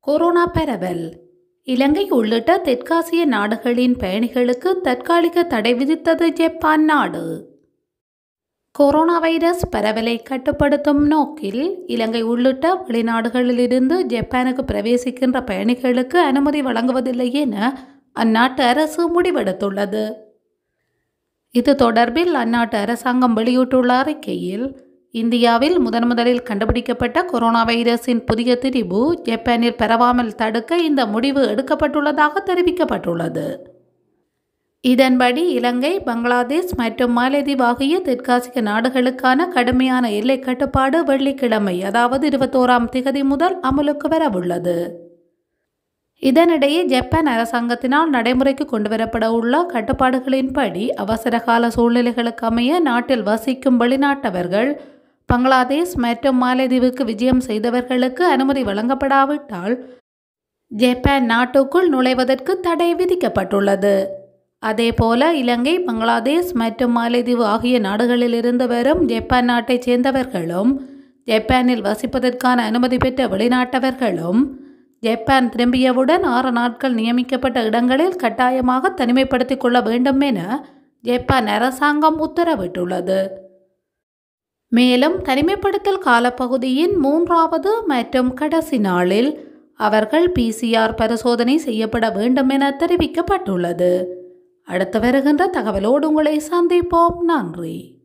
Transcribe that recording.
corona பரவல் இலங்கை உள்ளிட்ட தெற்காசிய நாடுகளின் பயணிகளுக்கு தற்காலிக தடை விதித்தது ஜப்பான் நாடு கொரோனா வைரஸ் பரவலை கட்டுப்படுத்தும் நோக்கில் இலங்கை உள்ளிட்ட வெளிநாடுகளிலிருந்து ஜப்பானுக்கு பிரவேசிக்கின்ற பயணிகளுக்கு அனுமதி வழங்குவதில்லை என அந்நாட்டு அரசு முடிவெடுத்துள்ளது இது தொடர்பில் அந்நாட்டு அரசாங்கம் வெளியிட்டுள்ள அறிக்கையில் இந்தியாவில் முதன் முதலில் கண்டுபிடிக்கப்பட்ட கொரோனா வைரஸின் புதிய திரிபு ஜப்பானில் பரவாமல் தடுக்க இந்த முடிவு எடுக்கப்பட்டுள்ளதாக தெரிவிக்கப்பட்டுள்ளது இதன்படி இலங்கை பங்களாதேஷ் மற்றும் மாலத்தீவு ஆகிய தெற்காசிய நாடுகளுக்கான கடுமையான எல்லை கட்டுப்பாடு வெள்ளிக்கிழமை அதாவது இருபத்தோராம் திகதி முதல் அமலுக்கு வரவுள்ளது இதனிடையே ஜப்பான் அரசாங்கத்தினால் நடைமுறைக்கு கொண்டுவரப்பட உள்ள கட்டுப்பாடுகளின்படி அவசரகால சூழ்நிலைகளுக்கு அமைய நாட்டில் வசிக்கும் வெளிநாட்டவர்கள் பங்களாதேஷ் மற்றும் மாலத்தீவுக்கு விஜயம் செய்தவர்களுக்கு அனுமதி வழங்கப்படாவிட்டால் ஜப்பான் நாட்டுக்குள் நுழைவதற்கு தடை விதிக்கப்பட்டுள்ளது அதேபோல இலங்கை பங்களாதேஷ் மற்றும் மாலத்தீவு ஆகிய நாடுகளிலிருந்து வரும் ஜப்பான் நாட்டைச் சேர்ந்தவர்களும் ஜப்பானில் வசிப்பதற்கான அனுமதி பெற்ற வெளிநாட்டவர்களும் ஜப்பான் திரும்பியவுடன் ஆறு நாட்கள் நியமிக்கப்பட்ட இடங்களில் கட்டாயமாக தனிமைப்படுத்திக் கொள்ள வேண்டும் என ஜப்பான் அரசாங்கம் உத்தரவிட்டுள்ளது மேலும் தனிமைப்படுத்தல் காலப்பகுதியின் மூன்றாவது மற்றும் கடைசி நாளில் அவர்கள் பிசிஆர் பரிசோதனை செய்யப்பட வேண்டும் என தெரிவிக்கப்பட்டுள்ளது அடுத்து வருகின்ற தகவலோடு உங்களை சந்திப்போம் நன்றி